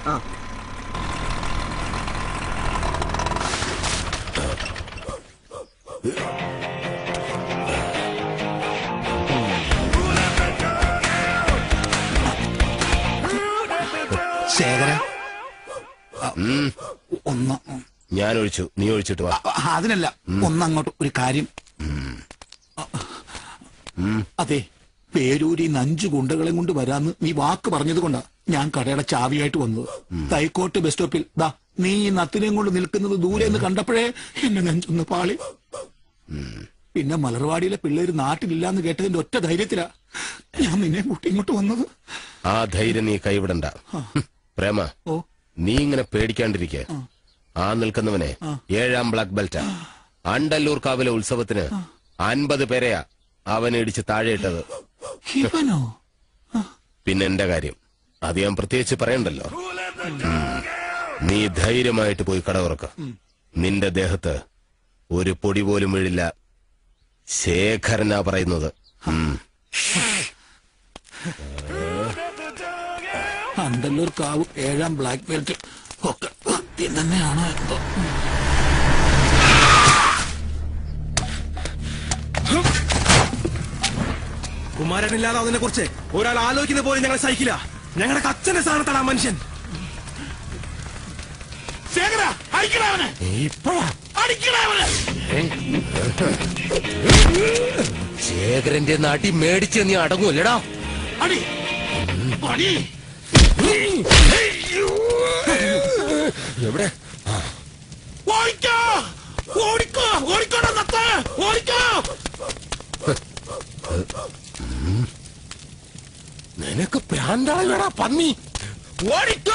ശേഖര ഒന്ന് ഞാൻ ഒഴിച്ചു നീ ഒഴിച്ചിട്ട് വാ അ- അതിനല്ല ഒന്നങ്ങോട്ട് ഒരു കാര്യം അതെ പേരൂരി അഞ്ചു ഗുണ്ടകളെ കൊണ്ട് വരാന്ന് നീ വാക്ക് പറഞ്ഞത് കൊണ്ടാ ഞാൻ കടയുടെ ചാവിയായിട്ട് വന്നത് തൈക്കോട്ട് ബസ് സ്റ്റോപ്പിൽ ദാ നീ ഈ നത്തിനെയും കൊണ്ട് നിൽക്കുന്നത് ദൂരെ എന്ന് കണ്ടപ്പോഴേ എന്നെ നെഞ്ചൊന്ന് പാളി പിന്നെ മലർവാടിയിലെ പിള്ളേര് നാട്ടിലില്ലാന്ന് കേട്ടതിന്റെ ഒറ്റ ധൈര്യത്തിലാ ഞാൻ നിന്നെ കൂട്ടി ഇങ്ങോട്ട് വന്നത് ആ ധൈര്യം നീ കൈവിടണ്ട പ്രേമ ഓ നീ ഇങ്ങനെ പേടിക്കാണ്ടിരിക്കെ ആ നിൽക്കുന്നവനെ ഏഴാം ബ്ലാക്ക് ബെൽറ്റാ അണ്ടല്ലൂർ കാവിലെ ഉത്സവത്തിന് അൻപത് പേരെയാ അവൻ ഇടിച്ച് താഴെയിട്ടത് ഇവനോ പിന്നെ എന്റെ കാര്യം അത് ഞാൻ പ്രത്യേകിച്ച് പറയണ്ടല്ലോ ഉം. നീ ധൈര്യമായിട്ട് പോയി കട തുറക്ക നിന്റെ ദേഹത്ത് ഒരു പൊടി പോലും വീഴില്ല ശേഖരനാ പറയുന്നത് ഉം. അണ്ടല്ലൂർ കാവ് ഏഴാം ബ്ലാക്ക് ബെൽറ്റ് ഒക്കെ സത്യം തന്നെയാണോ എന്തോ കുമാരനില്ലാതെ അതിനെ കുറിച്ച് ഒരാൾ ആലോചിക്കുന്ന പോലും ഞങ്ങൾ സഹിക്കില്ല ഞങ്ങളുടെ അച്ഛന്റെ സ്ഥാനത്താണ് ആ മനുഷ്യൻ ശേഖര അടിക്കണവനെ ഇപ്പഴാ അടിക്കണവനെ ശേഖരന്റെ നാട്ടി മേടിച്ച് നീ അടങ്ങൂല്ലടാ അടി അടി എവിടെ ഓടിക്കോ ഓടിക്കോ ഓടിക്കോടാ നത്ത ഓടിക്കോ നിനക്ക് പ്രാന്താളടാ പന്നി ഓടിക്കോ